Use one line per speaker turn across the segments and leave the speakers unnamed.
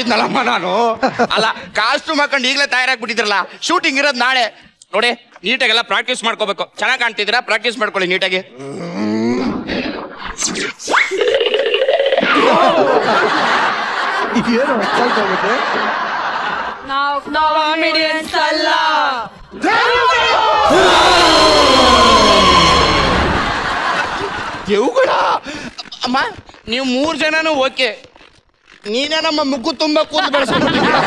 ಹೇಳ್ತಿದ್ನಲ್ಲಮ್ಮ ನಾನು ಅಲ್ಲ ಕಾಸ್ಟ್ಯೂಮ್ ಹಾಕೊಂಡು ಈಗಲೇ ತಯಾರಾಗ್ಬಿಟ್ಟಿದ್ರಲ್ಲ ಶೂಟಿಂಗ್ ಇರೋದು ನಾಳೆ ನೋಡಿ ನೀಟಾಗೆಲ್ಲ ಪ್ರಾಕ್ಟೀಸ್ ಮಾಡ್ಕೋಬೇಕು ಚೆನ್ನಾಗಿ ಕಾಣ್ತಿದ್ದೀರಾ ಪ್ರಾಕ್ಟೀಸ್ ಮಾಡ್ಕೊಳ್ಳಿ ನೀಟಾಗಿ
ಏನು ಹೊಸ್ದಾಗೋಗುತ್ತೆ
ನಾವ್ ಕಾಮಿಡಿಯನ್ಸ್ ಅಲ್ಲ
ದೇವುಗಳ ಅಮ್ಮ ನೀವು ಮೂರು ಜನನೂ ಓಕೆ ನೀನೇ ನಮ್ಮ ಮುಗ್ಗು ತುಂಬ ಕೂತು ಬೆಳೆಸ್ಕೊಂಡಿದ್ದೀರಾ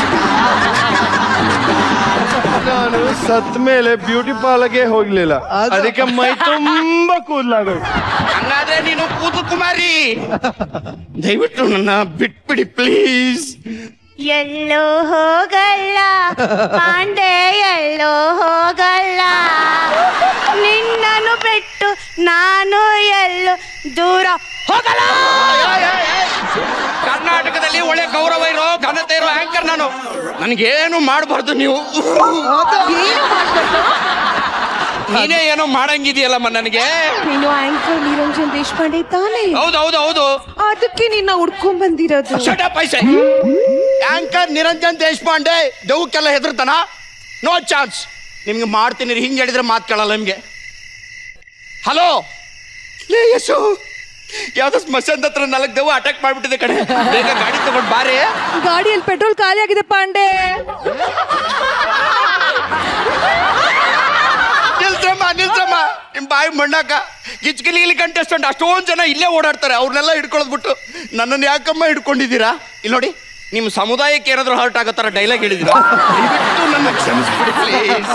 ನಾನು ಸತ್ ಮೇಲೆ ಬ್ಯೂಟಿ ಪಾರ್ಲರ್ಗೆ ಹೋಗ್ಲಿಲ್ಲ
ಅದು-
ಅದಕ್ಕೆ ಮೈ ತುಂಬಾ ಕೂದ್ಲಾಗೋಯ್ತು
ಹಂಗಾದ್ರೆ ನೀನು ಕೂತು ಕುಮಾರಿ ದಯವಿಟ್ಟು ನನ್ನ ಬಿಟ್ಬಿಡಿ ಪ್ಲೀಸ್
ಎಲ್ಲೋ ಹೋಗಲ್ಲ ಪಾಂಡೆ ಎಲ್ಲೋ ಹೋಗಲ್ಲ ನಿನ್ನನ್ನು ಬಿಟ್ಟು ನಾನು ಎಲ್ಲೋ ದೂರ ಹೋಗಲ್ಲ
ಕರ್ನಾಟಕದಲ್ಲಿ ಒಳ್ಳೆ ಗೌರವ ಇರೋ ಘನತೆ ಇರೋ ಆಂಕರ್ ನಾನು ನನಗೇನು ಮಾಡಬಾರ್ದು ನೀವು
ಏನು ಮಾಡ್ಬೇಕು
ನೀನೇ ಏನೋ ಮಾಡಂಗಿದೆಯಲ್ಲಮ್ಮ ನನಗೆ
ನೀನು ಆಂಕರ್ ನಿರಂಜನ್ ದೇಶಪಾಂಡೆ ತಾನೇ
ಹೌದು ಹೌದು ಹೌದು
ಅದಕ್ಕೆ ನಿನ್ನ ಹುಡ್ಕೊಂಡ್ ಬಂದಿರೋದು
ಶಟ ಪೈಸೆ ಆಂಕರ್ ನಿರಂಜನ್ ದೇಶಪಾಂಡೆ ದೆವ್ವಕ್ಕೆಲ್ಲ ಹೆದರ್ತಾನ ನೋ ಚಾನ್ಸ್ ನಿಮ್ಗೆ ಮಾಡ್ತೀನಿ ರೀ, ಹಿಂಗ್ ಹೇಳಿದ್ರೆ ಮಾತು ಕೇಳಲ್ಲ ನಿಮ್ಗೆ ಹಲೋ ಲೇ ಯಶು ಯಾವ್ದೋ ಸ್ಮಶಾನದ ಹತ್ರ ನಾಲ್ಕು ದೆವ್ವ ಅಟ್ಯಾಕ್ ಮಾಡ್ಬಿಟ್ಟಿದೆ ಕಡೆ ಬೇಗ ಗಾಡಿ ತಗೊಂಡ್ ಬಾರಿ
ಗಾಡಿಯಲ್ಲಿ ಪೆಟ್ರೋಲ್ ಖಾಲಿ ಆಗಿದೆ ಪಾಂಡೆ
ನಿಲ್ಸಮ್ಮ ನಿಲ್ಸಮ್ಮ ನಿಮ್ ಬಾಯಿ ಮಣ್ಣಾಕ ಗಿಚ್ಕಿಲಿ ಇಲ್ಲಿ ಕಂಟೆಸ್ಟೆಂಟ್ ಅಷ್ಟೊಂದು ಜನ ಇಲ್ಲೇ ಓಡಾಡ್ತಾರೆ ಅವ್ರನ್ನೆಲ್ಲ ಹಿಡ್ಕೊಳ್ಳೋದು ಬಿಟ್ಟು ನನ್ನನ್ನು ಯಾಕಮ್ಮ ಹಿಡ್ಕೊಂಡಿದ್ದೀರಾ ಇಲ್ಲಿ ನೋಡಿ ನಿಮ್ಮ ಸಮುದಾಯಕ್ಕೆ ಏನಾದ್ರು ಹರ್ಟ್ ಆಗೋ ಥರ ಡೈಲಾಗ್ ಹೇಳಿದ್ದೀರಾ ದಯವಿಟ್ಟು ನನ್ನ ಕ್ಷಮಿಸ್ಬಿಡಿ ಪ್ಲೀಸ್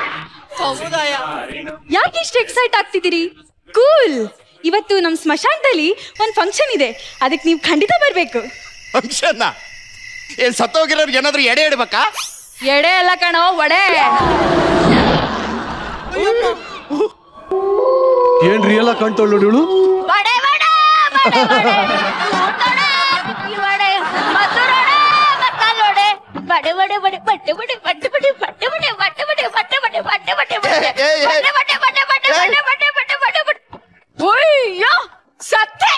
ಯಾಕೆ ಇಷ್ಟು ಎಕ್ಸೈಟ್ ಆಗ್ತಿದ್ದೀರಿ ಕೂಲ್ ಇವತ್ತು ನಮ್ಮ ಸ್ಮಶಾನದಲ್ಲಿ ಒಂದು ಫಂಕ್ಷನ್ ಇದೆ ಅದಕ್ಕೆ ನೀವು ಖಂಡಿತ ಬರಬೇಕು
ಫಂಕ್ಷನ್ನ ಏನ್ ಸತ್ತೋಗಿರೋರ್ಗೆ ಏನಾದ್ರು ಎಡೆ ಇಡ್ಬೇಕಾ
ಎಡೆ ಎಲ್ಲ ಕಣೋ ಒಡೆ
ಏನ್ ರಿಯಲ್ ಆಗಿ ಕಾಣ್ತಾಳು ನೋಡಿ ಇವಳು
ಬಡೆ ಬಡೆ ಬಡೆ ಬಡೆ ನೋಡ್ತಾಳೆ, ಈ ಬಡೆ, ಮದ್ದೂರೊಡೆ, ಮತ್ತಲ್ಲೊಡೆ. ಬಡೆ ಬಡೆ ಬಡೆ ಬಟ್ಟೆ ಬಡೆ ಬಟ್ಟೆ ಬಡೆ ಬಟ್ಟೆ ಬಡೆ ಬಟ್ಟೆ ಬಡೆ ಬಟ್ಟೆ ಬಡೆ ಬಟ್ಟೆ ಬಡೆ ಬಟ್ಟೆ
ಏ, ಏ, ಏ.
ಬಟ್ಟೆ ಬಟ್ಟೆ ಬಟ್ಟೆ ಬಟ್ಟೆ ಬಟ್ಟೆ ಬಟ್ಟೆ ಬಟ್ಟೆ ಬಟ್ಟೆ ಅಯ್ಯೋ ಸತ್ತೆ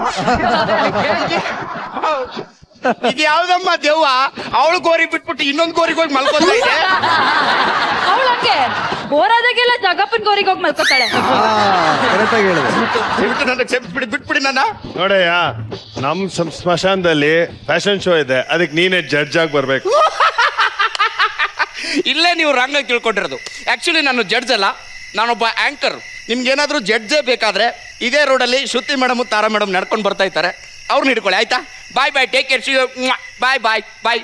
ಇದು ಯಾವ್ದಮ್ಮ ದೆವ್ವ ಅವಳು ಗೋರಿ ಬಿಟ್ಬಿಟ್ಟು ಇನ್ನೊಂದು ಗೋರಿಗೆ ಹೋಗಿ ಮಲ್ಕೋತಾ ಇದೆ
ಅವಳಂಗೆ ಬೋರಾದಾಗೆಲ್ಲ ಜಗಪ್ಪನ ಗೋರಿಗೆ ಹೋಗಿ ಮಲ್ಕೋತಾಳೆ
ಕರೆಕ್ಟ್ ಆಗಿ ಹೇಳಿದೆ
ದಯವಿಟ್ಟು ನನ್ನ ಕ್ಷಮಿಸ್ಬಿಡಿ ಬಿಟ್ಬಿಡಿ ನನ್ನ
ನೋಡಯ್ಯ ನಮ್ ಸಂ- ಸ್ಮಶಾನದಲ್ಲಿ ಫ್ಯಾಷನ್ ಶೋ ಇದೆ ಅದಕ್ಕೆ ನೀನೇ ಜಡ್ಜ್ ಆಗಿ ಬರ್ಬೇಕು
ಇಲ್ಲೇ ನೀವು ರಾಂಗಾಗಿ ತಿಳ್ಕೊಂಡಿರೋದು ಆಕ್ಚುಲಿ ನಾನು ಜಡ್ಜ್ ಅಲ್ಲ ನಾನೊಬ್ಬ ಆಂಕರ್ ನಿಮ್ಗೆ ಏನಾದರೂ ಜಡ್ಜೇ ಬೇಕಾದ್ರೆ ಇದೇ ರೋಡಲ್ಲಿ ಶ್ರುತಿ ಮೇಡಮ್ ತಾರಾ ಮೇಡಮ್ ನಡ್ಕೊಂಡು ಬರ್ತಾ ಇದ್ದಾರೆ ಅವ್ರನ್ನ ಹಿಡ್ಕೊಳ್ಳಿ ಆಯ್ತಾ ಬಾಯ್ ಬಾಯ್ ಟೇಕ್ ಕೇರ್ ಬಾಯ್ ಬಾಯ್ ಬಾಯ್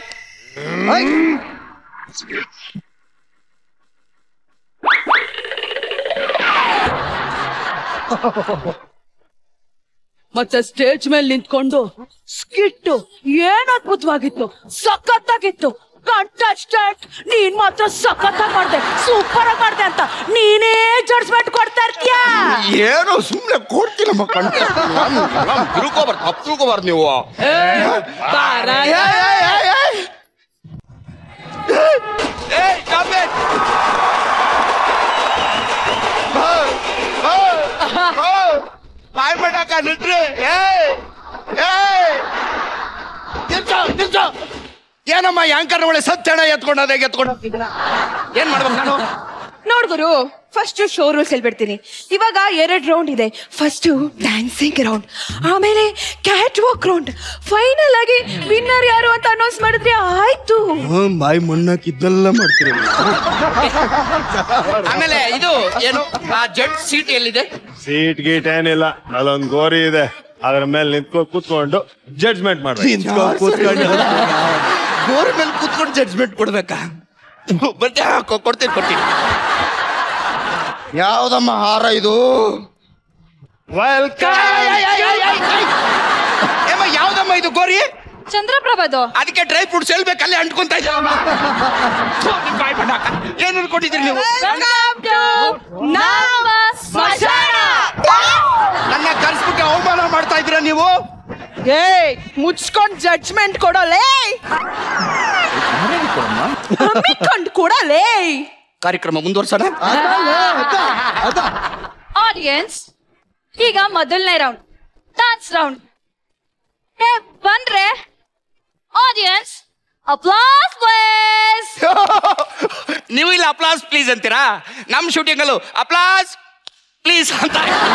ಮತ್ತೆ ಸ್ಟೇಜ್ ಮೇಲೆ ನಿಂತ್ಕೊಂಡು ಸ್ಕಿಟ್ಟು ಏನ್ ಅದ್ಭುತವಾಗಿತ್ತು ಸಖತ್ತಾಗಿತ್ತು ಕಂಟೆಸ್ಟೆಂಟ್ ನೀನ್ ಮಾತ್ರ ಸಖತ್ತಾಗಿ ಮಾಡ್ದೆ ಸೂಪರ್ ಆಗಿ ಮಾಡ್ದೆ ಅಂತ ನೀನೇ ಜಡ್ಜ್ಮೆಂಟ್ ಕೊಡ್ತಾ ಇರ್ತೀಯ
ಏನು ಸುಮ್ಮನೆ ಕೊಡ್ತೀನಮ್ಮ ಕಂಟ ತಿಳ್ಕೊಬಾರ್ದು ತಪ್ಪು ತಿಳ್ಕೊಬಾರ್ದು ನೀವು ಏಯ್, ಏಯ್, ಏಯ್, ಏಯ್. ಏಯ್, stop it. ಬಾ, ಬಾ, ಬಾ. ಬಾಯ್ ಮಾಡಾಕ ನಿಲ್ರಿ ಏಯ್ ಏಯ್ ನಿಲ್ಸು ನಿಲ್ಸು ಏನಮ್ಮ ಯಾಂಕರ್ ಒಳ್ಳೆ ಸತ್ಯಣ ಎತ್ಕೊಂಡೋದೆ ಎತ್ಕೊಂಡು ಏನ್ ಮಾಡ್ಬೇಕು ನಾನು
ನೋಡ್ ಗುರು ಫಸ್ಟ್ ಶೋ ರೂಲ್ಸ್ ಹೇಳ್ಬಿಡ್ತೀನಿ ಇವಾಗ ಎರಡ್ ರೌಂಡ್ ಇದೆ ಫಸ್ಟ್ ಡ್ಯಾನ್ಸಿಂಗ್ ರೌಂಡ್ ಆಮೇಲೆ ಕ್ಯಾಟ್ ವಾಕ್ ರೌಂಡ್ ಫೈನಲ್ ಆಗಿ ವಿನ್ನರ್ ಯಾರು ಅಂತ ಅನೌನ್ಸ್ ಮಾಡಿದ್ರೆ ಆಯ್ತು
ಬಾಯಿ ಮಣ್ಣಾಕಿದ್ದೆಲ್ಲ ಮಾಡ್ತೀರಿ ಆಮೇಲೆ ಇದು ಏನು ಆ ಜಡ್ ಸೀಟ್ ಎಲ್ಲಿದೆ
ಸೀಟ್ ಗೀಟ್ ಏನಿಲ್ಲ ಅಲ್ಲೊಂದ್ ಗೋರಿ ಇದೆ ಅದ್ರ ಮೇಲೆ ನಿಂತ್ಕೊ ಕೂತ್ಕೊಂಡು ಜಡ್ಜ್ಮೆಂಟ್ ಮಾಡ್ಬೇಕು
ಗೋರ್ ಮೇಲೆ ಕೂತ್ಕೊಂಡು ಜಡ್ಜ್ಮೆಂಟ್ ಕೊಡ್ಬೇಕಾ ಬರ್ತೀಯ ಕೊಡ್ತೀನಿ ಕೊಡ್ತೀನಿ ಯಾವ್ದಮ್ಮ ಹಾರ ಇದು
ವೆಲ್ಕಮ್
ಏಮ್ಮ ಯಾವ್ದಮ್ಮ ಇದು ಗೋರಿ
ಚಂದ್ರಪ್ರಭದು
ಅದಕ್ಕೆ ಡ್ರೈ ಫ್ರೂಟ್ಸ್ ಹೇಳ್ಬೇಕು ಅಲ್ಲೇ ಅಂಟ್ಕೊಂತ ಇದ್ದಾವಮ್ಮ ಥು, ನಿಮ್ ಬಾಯಿ ಬಣ್ಣಾಕ. ಏನ್ ಅನ್ಕೊಂಡಿದ್ದೀರಿ ನೀವು ನನ್ನ ಕರ್ಸ್ಬಿಟ್ಟು ಅವಮಾನ ಮಾಡ್ತಾ ಇದ್ದೀರಾ ನೀವು
ಏಯ್ ಮುಚ್ಕೊಂಡ್ ಜಡ್ಜ್ಮೆಂಟ್ ಕೊಡೋಲೇ ಹಮ್ಮಿಕೊಂಡ್ ಕೊಡಲೇ
ಕಾರ್ಯಕ್ರಮ ಮುಂದುವರ್ಸೋಣ
ಆಡಿಯನ್ಸ್ ಈಗ ಮೊದಲನೇ ರೌಂಡ್ ಡಾನ್ಸ್ ರೌಂಡ್ ಏ ಬಂದ್ರೆ
ಆಡಿಯನ್ಸ್ ಅಪ್ಲಾಸ್ ಪ್ಲೀಸ್
ನೀವು ಇಲ್ಲಿ ಅಪ್ಲಾಸ್ ಪ್ಲೀಸ್ ಅಂತೀರಾ ನಮ್ಮ ಶೂಟಿಂಗಲ್ಲೂ ಅಪ್ಲಾಸ್ ಪ್ಲೀಸ್ ಅಂತ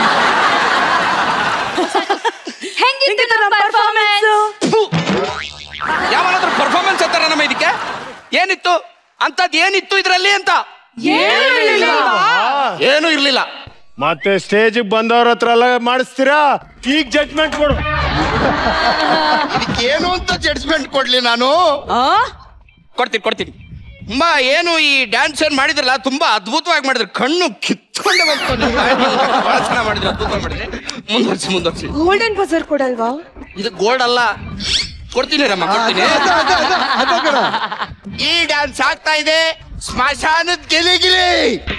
ಹೆಂಗಿತ್ತು ನಮ್ಮ ಪರ್ಫಾರ್ಮೆನ್ಸ್
ಯಾವನಾದ್ರೂ ಪರ್ಫಾರ್ಮೆನ್ಸ್ ಅಂತಾರ ನಮ್ಮ ಇದಕ್ಕೆ ಏನಿತ್ತು ಅಂತದ್ ಏನಿತ್ತು ಇದರಲ್ಲಿ ಅಂತ ಏನೂ ಇರ್ಲಿಲ್ಲ
ಮತ್ತೆ ಸ್ಟೇಜ್ ಬಂದವ್ರ ಹತ್ರ ಎಲ್ಲ ಮಾಡಿಸ್ತೀರಾ ಈಗ ಜಡ್ಜ್ಮೆಂಟ್ ಕೊಡು
ಇದಕ್ಕೆ ಏನು ಅಂತ ಜಡ್ಜ್ಮೆಂಟ್ ಕೊಡ್ಲಿ ನಾನು
ಆ
ಕೊಡ್ತೀನಿ ಕೊಡ್ತೀನಿ ತುಂಬಾ ಏನು ಈ ಡ್ಯಾನ್ಸ್ ಏನ್ ಮಾಡಿದ್ರಲ್ಲ ತುಂಬಾ ಅದ್ಭುತವಾಗಿ ಮಾಡಿದ್ರು ಕಣ್ಣು ಕಿತ್ಕೊಂಡೆ ಬಂತು ನಿಮ್ಗೆ. ಬಹಳ ಚೆನ್ನಾಗಿ ಮಾಡಿದ್ರು ಅದ್ಭುತವಾಗಿ ಮಾಡಿದ್ರಿ ಮುಂದುವರ್ಸಿ ಮುಂದುವರ್ಸಿ
ಗೋಲ್ಡನ್ ಬಜಾರ್ ಕೊಡಲ್ವಾ
ಇದು ಗೋಲ್ಡ್ ಅಲ್ಲ ಕೊಡ್ತೀನಿ ರಮ್ಮ ಕೊಡ್ತೀನಿ
ಅದ ಕಣ
ಈ ಡ್ಯಾನ್ಸ್ ಆಗ್ತಾ ಇದೆ ಸ್ಮಶಾನದ ಗಿಲಿ ಗಿಲಿ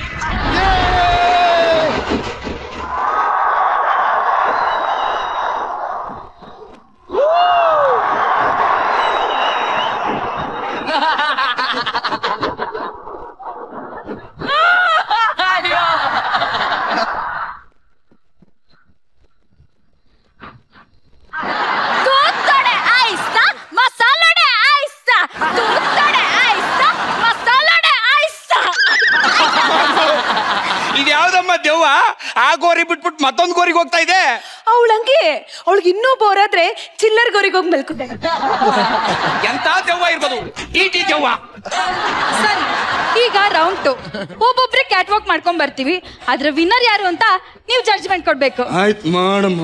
ತೂತೊಡೆ ಐಸ್ತ ಮಸಾಲೊಡೆ ಐಸ್ತ ತೂತೊಡೆ ಐಸ್ತ ಮಸಾಲೊಡೆ ಐಸ್ತ
ಇದು ಯಾವ್ದಮ್ಮ ದೆವ್ವ ಆ ಗೋರಿ ಬಿಟ್ಬಿಟ್ಟು ಮತ್ತೊಂದು ಗೋರಿಗೆ ಹೋಗ್ತಾ ಇದೆ
ಅವಳಂಗೆ ಅವಳಿಗೆ ಇನ್ನೂ ಬೋರ್ ಆದ್ರೆ ಚಿಲ್ಲರ್ ಗೋರಿಗೆ ಹೋಗಿ ಮಲ್ಕೊಂಡೆ
ಎಂತ ದೆವ್ವ ಇರ್ಬೋದು ಟಿ ಟಿ ದೆವ್ವ
ಸರಿ ಈಗ ರೌಂಡ್ ಟು ಒಬ್ಬೊಬ್ರೆ ಕ್ಯಾಟ್ ವಾಕ್ ಮಾಡ್ಕೊಂಡ್ ಬರ್ತೀವಿ ಅದ್ರ ವಿನ್ನರ್ ಯಾರು ಅಂತ ನೀವು ಜಡ್ಜ್ಮೆಂಟ್ ಕೊಡ್ಬೇಕು
ಆಯ್ತು ಮಾಡಮ್ಮ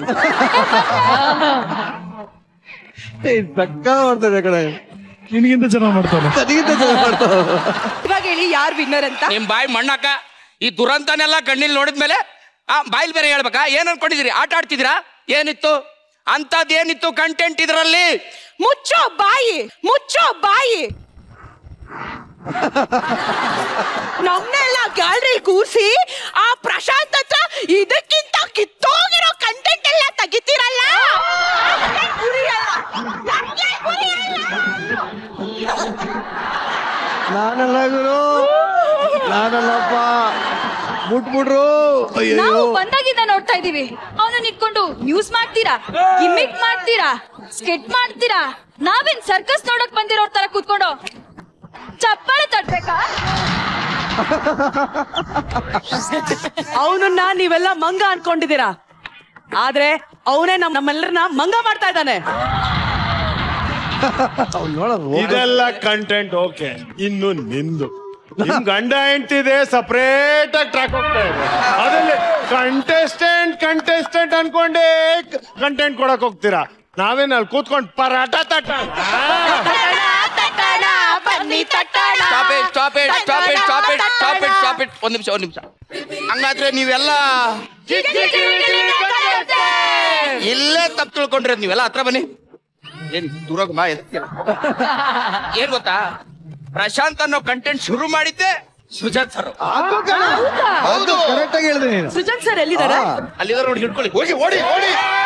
ಸಕ್ಕ ಮಾಡ್ತದೆ ಕಡೆ
ನಿನಗಿಂತ ಚೆನ್ನಾಗಿ ಮಾಡ್ತಾನೆ
ನನಗಿಂತ ಚೆನ್ನಾಗಿ ಮಾಡ್ತಾವ
ಇವಾಗ ಹೇಳಿ ಯಾರು ವಿನ್ನರ್ ಅಂತ
ನಿಮ್ ಬಾಯಿ ಮಣ್ಣಾಕ ಈ ದುರಂತನೆಲ್ಲ ಕಣ್ಣಿಲ್ ನೋಡಿದ್ಮೇಲೆ ಆ ಬಾಯಿಲ್ ಬೇರೆ ಹೇಳ್ಬೇಕಾ ಏನ್ ಅನ್ಕೊಂಡಿದೀರಿ ಆಟ ಆಡ್ತಿದ್ದೀರಾ ಏನಿತ್ತು ಅಂತದ್ ಏನಿತ್ತು ಕಂಟೆಂಟ್ ಇದರಲ್ಲಿ
ಮುಚ್ಚೋ ಬಾಯಿ ಮುಚ್ಚೋ ಬಾಯಿ ನಮ್ನೆಲ್ಲ ಗ್ಯಾಲರಿ ಕೂರ್ಸಿ ಆ ಪ್ರಶಾಂತ್ ಹತ್ರ ಇದಕ್ಕಿಂತ ಕಿತ್ತೋಗಿರೋ ಕಂಟೆಂಟ್ ಎಲ್ಲ ತೆಗಿತೀರಲ್ಲ
ನಾನಲ್ಲ ಗುರು ನಾನಲ್ಲಪ್ಪ ಮುಟ್ಬಿಟ್ರು ಅಯ್ಯೋ
ನಾವು ಬಂದಾಗಿಂದ ನೋಡ್ತಾ ಇದೀವಿ ಅವನು ನಿಂತ್ಕೊಂಡು ನ್ಯೂಸ್ ಮಾಡ್ತೀರಾ ಗಿಮಿಕ್ ಮಾಡ್ತೀರಾ ಸ್ಕೆಟ್ ಮಾಡ್ತೀರಾ ನಾವೇನ್ ಸರ್ಕಸ್ ನೋಡಕ್ ಬಂದಿರೋ ತರ ಕೂತ್ಕೊಂಡು ಚಪ್ಪಾಳೆ ತಟ್ಬೇಕಾ
ಅವನನ್ನ ನೀವೆಲ್ಲ ಮಂಗ ಅನ್ಕೊಂಡಿದ್ದೀರಾ ಆದ್ರೆ ಅವನೇ ನಮ್ ನಮ್ಮೆಲ್ಲರನ್ನ ಮಂಗ ಮಾಡ್ತಾ ಇದ್ದಾನೆ
ಅವ್ನು ನೋಡೋದು
ಇದೆಲ್ಲ ಕಂಟೆಂಟ್ ಓಕೆ ಇನ್ನು ನಿಂದು ನಿಮ್ ಗಂಡ ಹೆಂಡ್ತಿದೆ ಸಪರೇಟ್ ಆಗಿ ಟ್ರ್ಯಾಕ್ ಹೋಗ್ತಾ ಇದೆ ಅದ್ರಲ್ಲಿ ಕಂಟೆಸ್ಟೆಂಟ್ ಕಂಟೆಸ್ಟೆಂಟ್ ಅನ್ಕೊಂಡೇ ಕಂಟೆಂಟ್ ಕೊಡಕ್ ಹೋಗ್ತೀರಾ ನಾವೇನ್ ಅಲ್ಲಿ ಕೂತ್ಕೊಂಡು ಪರಾಟ ತಟ್ಟ
ಬನ್ನಿ ತಟ್ಟಾಡ
stop it stop it stop it stop it stop it stop it ಒಂದ್ ನಿಮಿಷ ಒಂದ್ ನಿಮಿಷ ಹಂಗಾದ್ರೆ ನೀವೆಲ್ಲ ಇಲ್ಲೇ ತಪ್ಪು ತಿಳ್ಕೊಂಡಿರೋದು ನೀವೆಲ್ಲ ಹತ್ರ ಬನ್ನಿ ಏನ್ ದೂರ ಬಾ ಎದ್ತೀರ. ಏನ್ ಗೊತ್ತಾ ಪ್ರಶಾಂತ್ ಅನ್ನೋ ಕಂಟೆಂಟ್ ಶುರು ಮಾಡಿದ್ದೆ ಸುಜಾತ್ ಸರ್
ಹೌದು ಕರೆಕ್ಟ್ ಆಗಿ ಹೇಳಿದೆ ನೀನು
ಸುಜನ್ ಸರ್ ಎಲ್ಲಿದ್ದಾರೆ
ಆ.
ಅಲ್ಲಿದ್ದಾರೆ ನೋಡಿ ಹಿಡ್ಕೊಳ್ಳಿ ಹೋಗಿ ಓಡಿ ಓಡಿ